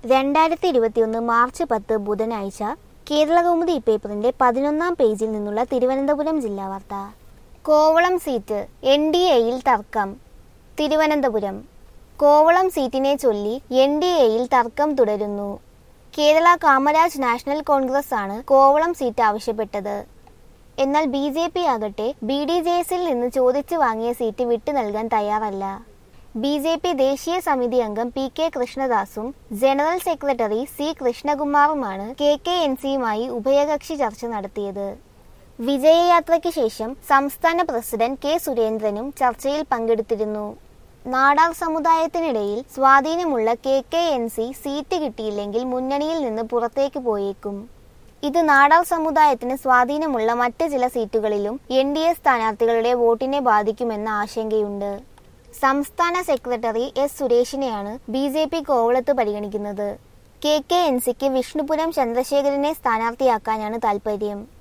രണ്ടായിരത്തി ഇരുപത്തിയൊന്ന് മാർച്ച് പത്ത് ബുധനാഴ്ച കേരളകൗമുദി പേപ്പറിന്റെ പതിനൊന്നാം പേജിൽ നിന്നുള്ള തിരുവനന്തപുരം ജില്ലാ വാർത്ത കോവളം സീറ്റ് എൻ ഡി എയിൽ തർക്കം തിരുവനന്തപുരം കോവളം സീറ്റിനെ ചൊല്ലി എൻ ഡി എയിൽ തർക്കം തുടരുന്നു കേരള കാമരാജ് നാഷണൽ കോൺഗ്രസ് ആണ് കോവളം സീറ്റ് ആവശ്യപ്പെട്ടത് എന്നാൽ ബി ജെ പി ആകട്ടെ ബി ഡി ജെ എസിൽ നിന്ന് ചോദിച്ചു വാങ്ങിയ സീറ്റ് വിട്ടു നൽകാൻ തയ്യാറല്ല ബി ജെ പി ദേശീയ സമിതി അംഗം പി കെ കൃഷ്ണദാസും ജനറൽ സെക്രട്ടറി സി കൃഷ്ണകുമാറുമാണ് കെ കെ എൻ സിയുമായി ഉഭയകക്ഷി ചർച്ച നടത്തിയത് വിജയയാത്രയ്ക്ക് ശേഷം സംസ്ഥാന പ്രസിഡന്റ് കെ സുരേന്ദ്രനും ചർച്ചയിൽ പങ്കെടുത്തിരുന്നു നാടാർ സമുദായത്തിനിടയിൽ സ്വാധീനമുള്ള K K N C seat കിട്ടിയില്ലെങ്കിൽ മുന്നണിയിൽ നിന്ന് പുറത്തേക്ക് പോയേക്കും ഇത് നാടാർ സമുദായത്തിന് സ്വാധീനമുള്ള മറ്റ് ചില സീറ്റുകളിലും എൻ ഡി എ സ്ഥാനാർത്ഥികളുടെ വോട്ടിനെ ബാധിക്കുമെന്ന ആശങ്കയുണ്ട് സംസ്ഥാന സെക്രട്ടറി എസ് സുരേഷിനെയാണ് ബി ജെ പി കോവളത്ത് പരിഗണിക്കുന്നത് കെ കെ എൻ സിക്ക് വിഷ്ണുപുരം ചന്ദ്രശേഖരനെ സ്ഥാനാർത്ഥിയാക്കാനാണ് താൽപര്യം